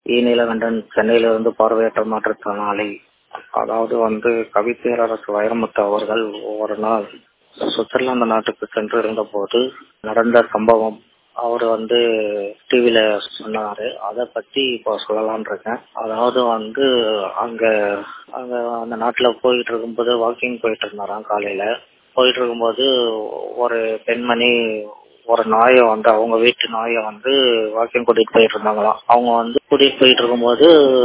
இ நீலகண்டன் சென்னையிலிருந்து பார்வையற்ற மாற்றுத்திறனாளி அதாவது வந்து கவிப்பேரரசு வைரமுத்து அவர்கள் ஒரு நாள் சுவிட்சர்லாந்து நாட்டுக்கு சென்று இருந்தபோது நடந்த சம்பவம் அவர் வந்து டிவில சொன்னாரு அதை பத்தி இப்போ சொல்லலான் இருக்கேன் அதாவது வந்து அங்க அங்க அந்த நாட்டுல போயிட்டு இருக்கும்போது வாக்கிங் போயிட்டு இருந்தாராம் காலையில போயிட்டு இருக்கும்போது ஒரு பெண்மணி ஒரு நாயை வந்து அவங்க வீட்டு நாயை வந்து வாக்கிங் கூட்டிட்டு போயிட்டு இருந்தாங்களாம் அவங்க வந்து கூட்டிட்டு போயிட்டு இருக்கும்போது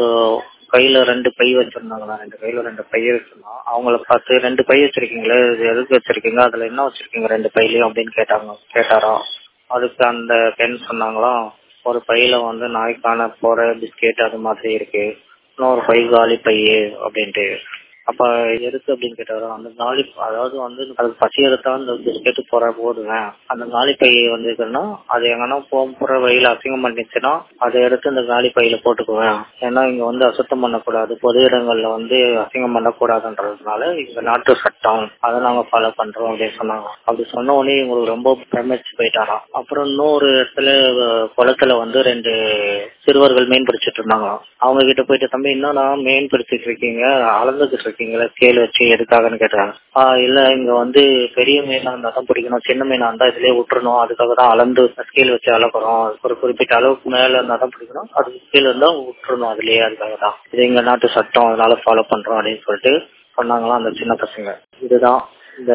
கையில ரெண்டு பை வச்சிருந்தாங்களா ரெண்டு கையில ரெண்டு பை வச்சிருந்தோம் அவங்கள பார்த்து ரெண்டு பை வச்சிருக்கீங்களே இது எதுக்கு வச்சிருக்கீங்க அதுல என்ன வச்சிருக்கீங்க ரெண்டு பையிலயும் அப்படின்னு கேட்டாங்க கேட்டாராம் அதுக்கு அந்த பெண் சொன்னாங்களாம் ஒரு பையில வந்து நாய்க்கான போற பிஸ்கெட் அது மாதிரி இருக்கு இன்னொரு பை காலி பையு அப்படின்ட்டு அப்ப எதுக்கு அப்படின்னு கேட்டாரு அந்த காலி அதாவது வந்து அது பசி எடுத்தா அந்த பிஸ்கெட் போற போடுவேன் அந்த காலி பை வந்து இருக்குன்னா அது எங்கன்னா போற வழியில அசிங்கம் பண்ணிச்சுன்னா அதை எடுத்து இந்த காலி பையில போட்டுக்குவேன் ஏன்னா இங்க வந்து அசுத்தம் பண்ணக்கூடாது பொது இடங்கள்ல வந்து அசிங்கம் பண்ணக்கூடாதுன்றதுனால இங்க நாட்டு சட்டம் அதை நாங்க ஃபாலோ பண்றோம் அப்படின்னு சொன்னாங்க அப்படி சொன்ன உடனே இவங்களுக்கு ரொம்ப பிரமிச்சு போயிட்டாராம் அப்புறம் இன்னொரு இடத்துல குளத்துல வந்து ரெண்டு சிறுவர்கள் மீன் பிடிச்சிட்டு இருந்தாங்களாம் அவங்க கிட்ட போயிட்டு தம்பி என்னன்னா மீன் பிடிச்சிட்டு இருக்கீங்க அளந்துகிட்டு இருக்கீங்களா ஸ்கேல் வச்சு எதுக்காகன்னு கேட்டாங்க ஆஹ் இல்ல இங்க வந்து பெரிய மீனா இருந்தா தான் பிடிக்கணும் சின்ன மீனா இருந்தா இதுலயே விட்டுறணும் அதுக்காக தான் அளந்து ஸ்கேல் வச்சு அளக்குறோம் ஒரு குறிப்பிட்ட அளவுக்கு மேல இருந்தா தான் பிடிக்கணும் அதுக்கு கீழே இருந்தா விட்டுறணும் அதுலயே அதுக்காக தான் இது எங்க நாட்டு சட்டம் அதனால ஃபாலோ பண்றோம் அப்படின்னு சொல்லிட்டு சொன்னாங்களாம் அந்த சின்ன பசங்க இதுதான் இந்த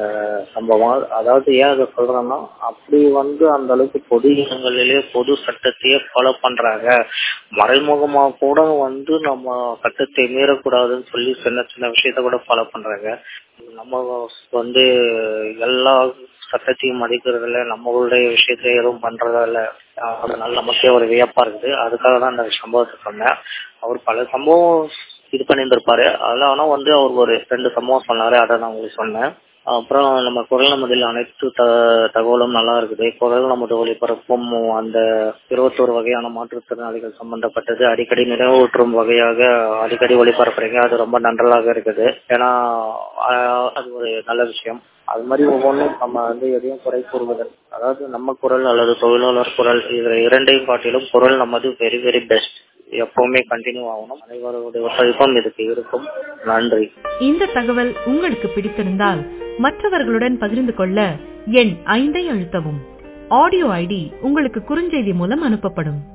சம்பவம் அதாவது ஏன் அதை சொல்றேன்னா அப்படி வந்து அந்த அளவுக்கு பொது இடங்களிலே பொது சட்டத்தையே ஃபாலோ பண்றாங்க மறைமுகமா கூட வந்து நம்ம சட்டத்தை மீறக்கூடாதுன்னு சொல்லி சின்ன சின்ன விஷயத்த கூட ஃபாலோ பண்றாங்க நம்ம வந்து எல்லா சட்டத்தையும் மதிக்கிறதுல நம்மளுடைய விஷயத்த எதுவும் பண்றதில்ல அதனால நமக்கே ஒரு வியப்பா இருக்குது அதுக்காக தான் அந்த சம்பவத்தை சொன்னேன் அவர் பல சம்பவம் இது பண்ணியிருந்திருப்பாரு அதுல ஆனா வந்து அவர் ஒரு ரெண்டு சம்பவம் சொன்னாரு அதை நான் உங்களுக்கு சொன்னேன் அப்புறம் நம்ம குரல் நமதில் அனைத்து த தகவலும் நல்லா இருக்குது குரல் நமது ஒளிபரப்பும் அந்த இருபத்தோரு வகையான மாற்றுத்திறனாளிகள் சம்பந்தப்பட்டது அடிக்கடி நிறைவேற்றும் வகையாக அடிக்கடி ஒளிபரப்புறீங்க அது ரொம்ப நன்றலாக இருக்குது ஏன்னா அது ஒரு நல்ல விஷயம் அது மாதிரி ஒவ்வொன்றும் நம்ம வந்து எதையும் குறை கூறுவதன் அதாவது நம்ம குரல் அல்லது தொழிலாளர் குரல் இதுல இரண்டையும் காட்டிலும் குரல் நமது வெரி வெரி பெஸ்ட் எப்பவுமே கண்டினியூ ஆகணும் அனைவருடைய ஒத்துழைப்பும் இதுக்கு இருக்கும் நன்றி இந்த தகவல் உங்களுக்கு பிடித்திருந்தால் மற்றவர்களுடன் பகிர்ந்து கொள்ள எண் ஐந்தை அழுத்தவும் ஆடியோ ஐடி உங்களுக்கு குறுஞ்செய்தி மூலம் அனுப்பப்படும்